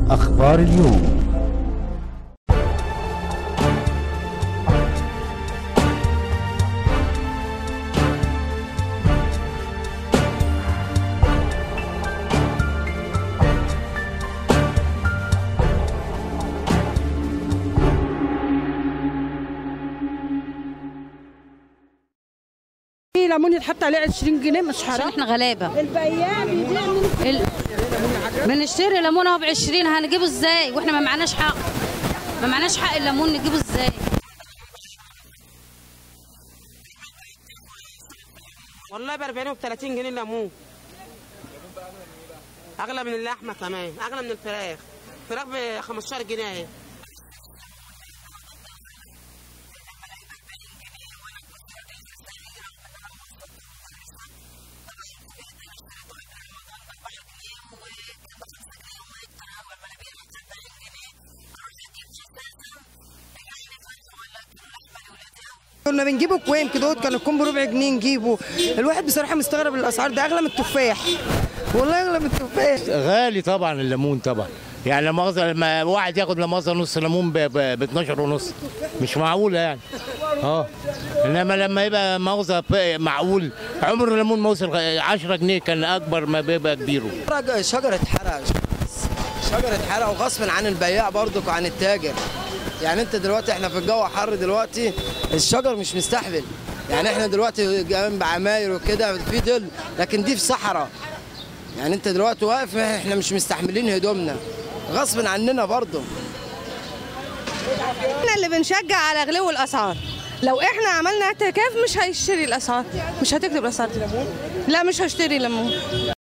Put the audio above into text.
أخبار اليوم في ليمون يتحط عليه 20 جنيه مش عشان حرام احنا غلابه البياع بيبيع من ال... بنشتري ليمون اهو ب 20 هنجيبه ازاي واحنا ما معناش حق ما معناش حق الليمون نجيبه ازاي والله ب 40 وب 30 جنيه الليمون اغلى من اللحمه كمان اغلى من الفراخ فراخ ب 15 جنيه اهي كنا بنجيبه كوين كده كان الكوم بربع جنيه نجيبه الواحد بصراحه مستغرب الاسعار ده اغلى من التفاح والله اغلى من التفاح غالي طبعا الليمون طبعا يعني لا مؤاخذه لما واحد ياخد لا مؤاخذه نص ليمون ب 12 ونص مش معقوله يعني اه انما لما يبقى مؤاخذه ب- معقول عمر الليمون ما وصل 10 جنيه كان اكبر ما بيبقى كبيره شجرة- شجره حرق شجره حرق وغصب عن البياع برضك وعن التاجر يعني انت دلوقتي احنا في الجو حر دلوقتي الشجر مش مستحمل يعني احنا دلوقتي جنب عماير وكده في ظل لكن دي في صحراء يعني انت دلوقتي واقف احنا مش مستحملين هدومنا غصب عننا برضه احنا اللي بنشجع على غلو الاسعار لو احنا عملنا اعتكاف مش هيشتري الاسعار مش هتكتب الاسعار دي لا مش هشتري ليمون